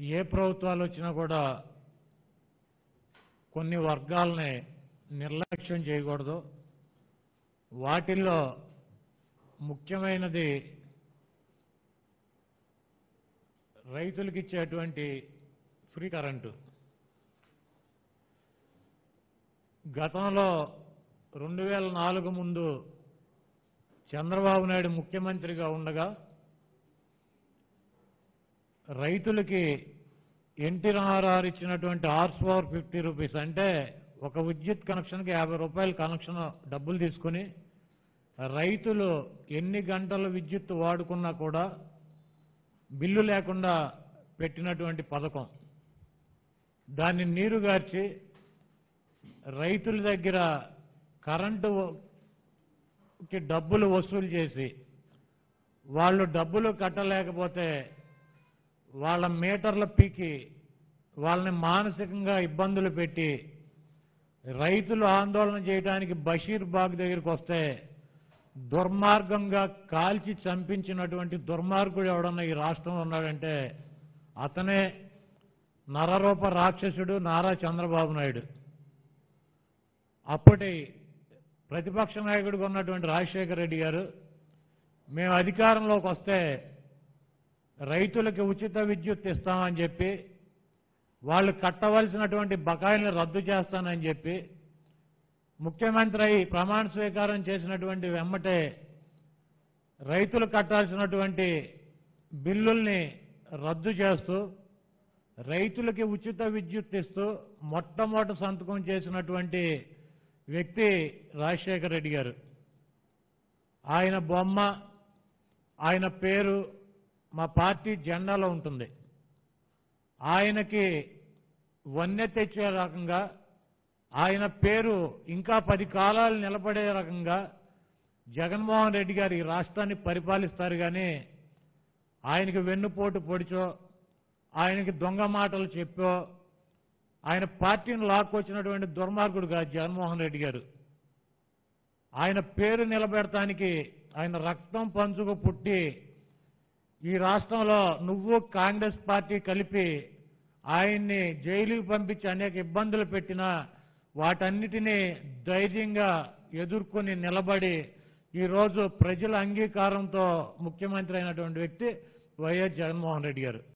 ఏ ప్రభుత్వాలు వచ్చినా కూడా కొన్ని వర్గాలని నిర్లక్ష్యం చేయకూడదు వాటిల్లో ముఖ్యమైనది రైతులకు ఇచ్చేటువంటి ఫ్రీ కరెంటు గతంలో రెండు వేల నాలుగు ముందు చంద్రబాబు నాయుడు ముఖ్యమంత్రిగా ఉండగా రైతులకి ఎన్టీ రామారావు ఇచ్చినటువంటి ఆర్స్ పవర్ ఫిఫ్టీ రూపీస్ అంటే ఒక విద్యుత్ కనెక్షన్కి యాభై రూపాయల కనెక్షన్ డబ్బులు తీసుకుని రైతులు ఎన్ని గంటలు విద్యుత్ వాడుకున్నా కూడా బిల్లు లేకుండా పెట్టినటువంటి పథకం దాన్ని నీరుగార్చి రైతుల దగ్గర కరెంటుకి డబ్బులు వసూలు చేసి వాళ్ళు డబ్బులు కట్టలేకపోతే వాళ్ళ మీటర్ల పీకి వాళ్ళని మానసికంగా ఇబ్బందులు పెట్టి రైతులు ఆందోళన చేయడానికి బషీర్ బాగ్ దగ్గరికి వస్తే దుర్మార్గంగా కాల్చి చంపించినటువంటి దుర్మార్గుడు ఎవడన్నా ఈ రాష్ట్రంలో ఉన్నాడంటే అతనే నరరూప రాక్షసుడు నారా చంద్రబాబు నాయుడు అప్పటి ప్రతిపక్ష నాయకుడిగా ఉన్నటువంటి రాజశేఖర రెడ్డి గారు మేము అధికారంలోకి వస్తే రైతులకి ఉచిత విద్యుత్ ఇస్తామని చెప్పి వాళ్ళు కట్టవలసినటువంటి బకాయిలను రద్దు చేస్తానని చెప్పి ముఖ్యమంత్రి అయి ప్రమాణ స్వీకారం చేసినటువంటి వెమ్మటే రైతులు కట్టాల్సినటువంటి బిల్లుల్ని రద్దు చేస్తూ రైతులకి ఉచిత విద్యుత్ ఇస్తూ మొట్టమొదటి సంతకం చేసినటువంటి వ్యక్తి రాజశేఖర రెడ్డి గారు ఆయన బొమ్మ ఆయన పేరు మా పార్టీ జెండాలో ఉంటుంది ఆయనకి వన్నె తెచ్చే రకంగా ఆయన పేరు ఇంకా పది కాలాలు నిలబడే రకంగా జగన్మోహన్ రెడ్డి గారు ఈ రాష్ట్రాన్ని పరిపాలిస్తారు కానీ ఆయనకి వెన్నుపోటు పొడిచో ఆయనకి దొంగ మాటలు చెప్పో ఆయన పార్టీని లాక్కొచ్చినటువంటి దుర్మార్గుడు కాదు జగన్మోహన్ రెడ్డి గారు ఆయన పేరు నిలబెడటానికి ఆయన రక్తం పంచుకు పుట్టి ఈ రాష్ట్రంలో నువ్వు కాంగ్రెస్ పార్టీ కలిపి ఆయన్ని జైలుకి పంపించి అనేక ఇబ్బందులు పెట్టినా వాటన్నిటినీ ధైర్యంగా ఎదుర్కొని నిలబడి ఈరోజు ప్రజల అంగీకారంతో ముఖ్యమంత్రి అయినటువంటి వ్యక్తి వైఎస్ జగన్మోహన్ రెడ్డి గారు